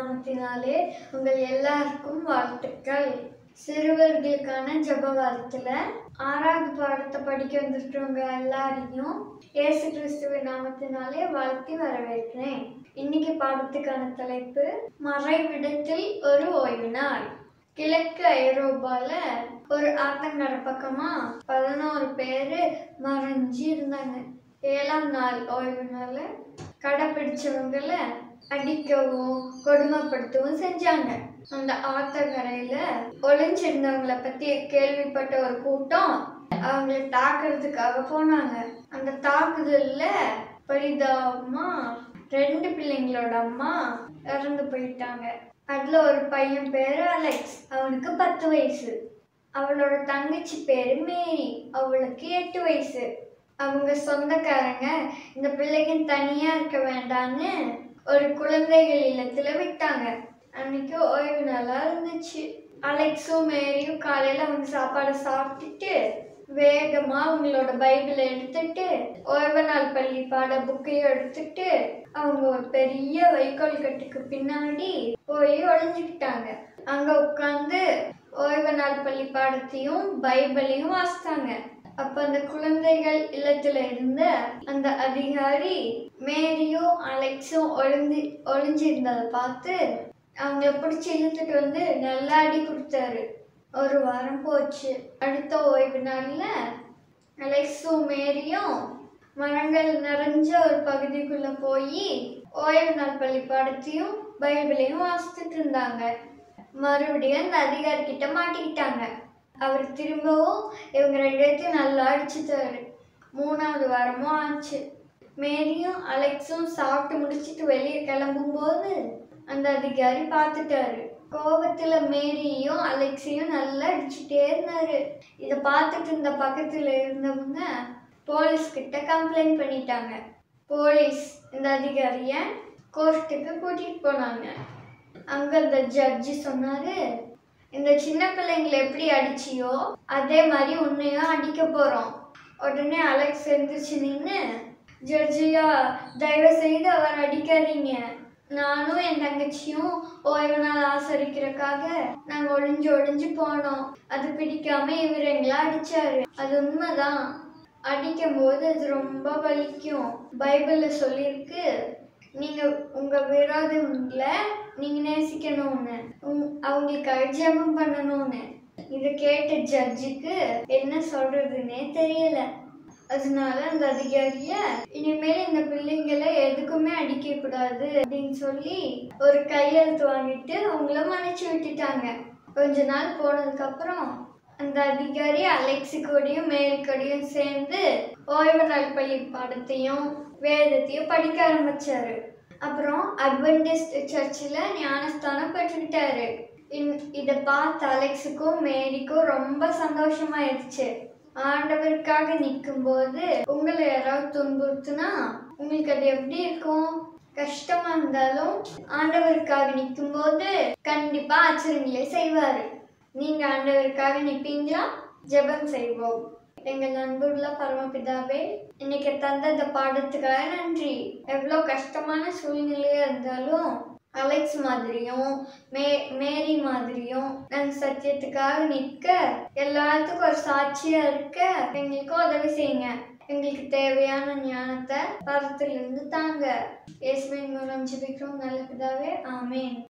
நாமத்தினாலே உங்கள் எல்லாருக்கும் வாழ்த்துக்கள் சிறுவர்களுக்கான ஜெப வாழ்த்துல ஆறாவது பாடத்தை படிக்க வந்திருக்கிறவங்க எல்லாரையும் இயேசு கிறிஸ்துவின் நாமத்தினாலே வாழ்த்தி வரவேற்கிறேன் இன்னைக்கு பாடத்துக்கான தலைப்பு மறைவிடத்தில் ஒரு ஓய்வு நாள் கிழக்கு ஐரோப்பால ஒரு ஆத்தங்கரை பக்கமா பதினோரு பேரு மறைஞ்சு இருந்தாங்க ஏழாம் நாள் ஓய்வு நாள் கடைப்பிடிச்சவங்கள அடிக்கவும் கொடுமைப்படுத்தவும் செஞ்சாங்க அந்த ஆத்தங்கரையில ஒளிஞ்சிருந்தவங்கள பத்தி கேள்விப்பட்ட ஒரு கூட்டம் அவங்கள தாக்குறதுக்காக போனாங்க அந்த தாக்குதல்ல பரிதாபமா ரெண்டு பிள்ளைங்களோட அம்மா இறந்து போயிட்டாங்க அதுல ஒரு பையன் பேரு அலெக்ஸ் அவனுக்கு பத்து வயசு அவளோட தங்கச்சி பேரு மேரி அவளுக்கு எட்டு வயசு அவங்க சொந்தக்காரங்க இந்த பிள்ளைங்க தனியா இருக்க வேண்டாம்னு ஒரு குழந்தைகள் இல்லத்துல விட்டாங்க அன்னைக்கு ஓய்வு நாளா இருந்துச்சு அலெக்ஸும் மேரியும் காலையில அவங்க சாப்பாடை சாப்பிட்டுட்டு வேகமா அவங்களோட பைபிளை எடுத்துட்டு ஓய்வு நாள் பள்ளி பாட புக்கையும் எடுத்துட்டு அவங்க ஒரு பெரிய வைக்கோல் கட்டுக்கு பின்னாடி போய் ஒளிஞ்சுக்கிட்டாங்க அங்க உட்காந்து ஓய்வு நாள் பள்ளி பாடத்தையும் பைபிளையும் வாசித்தாங்க அப்ப அந்த குழந்தைகள் இல்லத்துல இருந்த அந்த அதிகாரி மேரியும் அலெக்ஸும் ஒளிஞ்சு ஒளிஞ்சிருந்ததை பார்த்து அவங்கள பிடிச்சி இழுத்துட்டு வந்து நல்லா அடி கொடுத்தாரு ஒரு வாரம் போச்சு அடுத்த ஓய்வு நாள்ல அலெக்ஸும் மேரியும் மரங்கள் நிறைஞ்ச ஒரு பகுதிக்குள்ள போய் ஓய்வு நாள் பள்ளி பாடத்தையும் பைபிளையும் வாசித்துட்டு இருந்தாங்க மறுபடியும் அந்த அதிகாரி கிட்ட மாட்டிக்கிட்டாங்க அவர் திரும்பவும் இவங்க ரெண்டு பேர்த்தையும் நல்லா அடிச்சுட்டாரு மூணாவது வாரமும் ஆச்சு மேரியும் அலெக்ஸும் சாப்பிட்டு முடிச்சிட்டு வெளியே கிளம்பும்போது அந்த அதிகாரி பார்த்துட்டாரு கோபத்துல மேரியும் அலெக்ஸையும் நல்லா அடிச்சுட்டே இருந்தாரு இதை பார்த்துட்டு இருந்த பக்கத்துல இருந்தவங்க போலீஸ் கிட்ட கம்ப்ளைண்ட் பண்ணிட்டாங்க போலீஸ் இந்த அதிகாரிய கோர்ட்டுக்கு கூட்டிட்டு போனாங்க அங்க அந்த ஜட்ஜி சொன்னாரு இந்த சின்ன பிள்ளைங்களை எப்படி அடிச்சியோ அதே மாதிரி உன்னையும் அடிக்க போறோம் உடனே அலெக்ஸ் எந்திரிச்சு நின்று ஜட்ஜியா தயவு செய்து அவர் அடிக்காதீங்க நானும் என் தங்கச்சியும் ஓய்வு நாள் ஆசரிக்கிறதுக்காக நாங்க ஒளிஞ்சு ஒளிஞ்சு போனோம் அது பிடிக்காம இவர் எங்களை அடிச்சாரு அது உண்மைதான் அடிக்கும் போது அது ரொம்ப வலிக்கும் பைபிள்ல சொல்லியிருக்கு நீங்க உங்க விரோதங்களை நீங்க நேசிக்கணும்னு உங்- அவங்களுக்காக ஜெபம் பண்ணணும்னு இதை கேட்ட ஜட்ஜுக்கு என்ன சொல்றதுன்னே தெரியல அதனால அந்த அதிகாரிய இனிமேல் இந்த பிள்ளைங்களை எதுக்குமே அடிக்க கூடாது அப்படின்னு சொல்லி ஒரு கையெழுத்து வாங்கிட்டு அவங்கள மன்னிச்சு விட்டுட்டாங்க கொஞ்ச நாள் போனதுக்கு அப்புறம் அந்த அதிகாரி அலெக்ஸு கூடயும் மேரி கூடயும் சேர்ந்து ஓய்வு நாள் பள்ளி பாடத்தையும் வேதத்தையும் படிக்க ஆரம்பிச்சாரு அப்புறம் அட்வென்டிஸ்ட் சர்ச்சில் ஞானஸ்தானம் பெற்றுக்கிட்டாரு இன்- இதை பார்த்த அலெக்ஸுக்கும் மேரிக்கும் ரொம்ப சந்தோஷமாயிருச்சு ஆண்டவருக்காக நிற்கும்போது உங்களை யாராவது துன்புறுத்துனா உங்களுக்கு அது எப்படி இருக்கும் கஷ்டமா இருந்தாலும் ஆண்டவருக்காக நிற்கும்போது கண்டிப்பா ஆச்சரியங்களை செய்வாரு நீங்க ஆண்டவருக்காக நிற்பீங்களா ஜெபம் செய்வோம் எங்கள் அன்புள்ள பரமபிதாவே இன்னைக்கு தந்த இந்த பாடத்துக்காக நன்றி எவ்வளோ கஷ்டமான சூழ்நிலையா இருந்தாலும் அலெக்ஸ் மாதிரியும் மே மேரி மாதிரியும் நாங்கள் சத்தியத்துக்காக நிற்க எல்லாத்துக்கும் ஒரு சாட்சியா இருக்க எங்களுக்கு உதவி செய்யுங்க எங்களுக்கு தேவையான ஞானத்தை பரத்திலிருந்து தாங்க இயேசுவின் மூலம் ஜெபிக்கிறோம் நல்ல பிதாவே ஆமென்